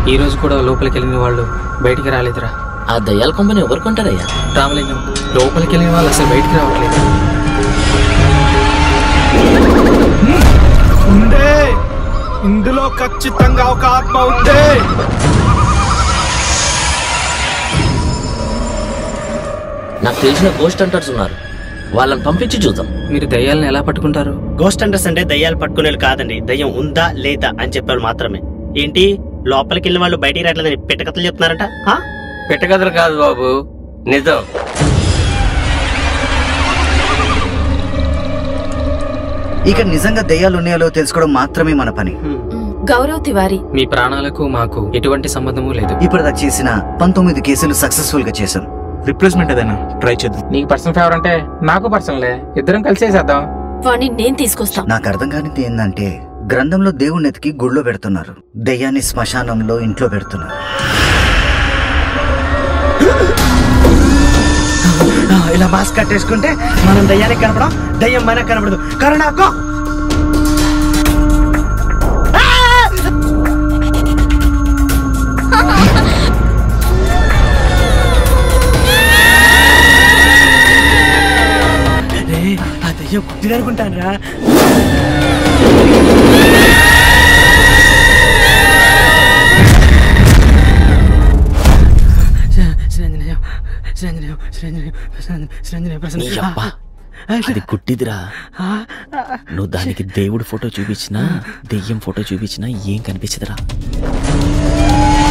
ఈ రోజు కూడా లోపలికి వెళ్ళిన వాళ్ళు బయటికి రాలేదురా ఆ దయ్యాల కొంపని ఎవరు కొంటారయ్యా రామలింగం లోపలికి వెళ్ళిన వాళ్ళు అసలు బయటికి రావట్లేదు ఉందే ఇందులో ఖచ్చితంగా ఒక ఆత్మ ఉంది నాకు తెలిసిన గోస్ట్ అంటర్స్ ఉన్నారు వాళ్ళని పంపించి చూద్దాం మీరు దయ్యాలను ఎలా పట్టుకుంటారు గోస్ట్ అండర్స్ అంటే దయ్యాలు పట్టుకునేది కాదండి దయ్యం ఉందా లేదా అని చెప్పారు మాత్రమే ఏంటి లోపలికి వెళ్ళిన వాళ్ళు బయటికి రావట్లేదని పెట్టకథలు చెప్తున్నారట ఆ? పెట్టకథలు కాదు బాబు నిజం ఇక నిజంగా దయ్యాలు ఉన్నాయో తెలుసుకోవడం మాత్రమే మన పని గౌరవ్ తివారీ మీ ప్రాణాలకు మాకు ఎటువంటి సంబంధము లేదు ఇప్పటిదాకా చేసిన పంతొమ్మిది కేసులు సక్సెస్ఫుల్ గా చేశాం రిప్లేస్మెంట్ ఏదైనా ట్రై చేద్దాం నీకు పర్సనల్ ఫేవర్ అంటే నాకు పర్సనలే ఇద్దరం కలిసి చేద్దాం వాణ్ణి నేను తీసుకొస్తా నాకు అర్థం కానిది ఏంటంటే గ్రంథంలో దేవుణ్ణి ఎతికి గుళ్ళో పెడుతున్నారు దయ్యాన్ని శ్మశానంలో ఇంట్లో పెడుతున్నారు ఇలా మాస్క్ కట్టేసుకుంటే మనం దయ్యానికి కనపడం దయ్యం మనకు కనపడదు కరుణాకో ఆ దయ్యం కుట్టిదనుకుంటాను రా శ్రీరంజనేయం శ్రీరంజనేయం శ్రీరంజనేయం శ్రీరంజనేయం నీ అబ్బా అది గుడ్డిదిరా నువ్వు దానికి దేవుడి ఫోటో చూపించినా దెయ్యం ఫోటో చూపించినా ఏం కనిపించదురా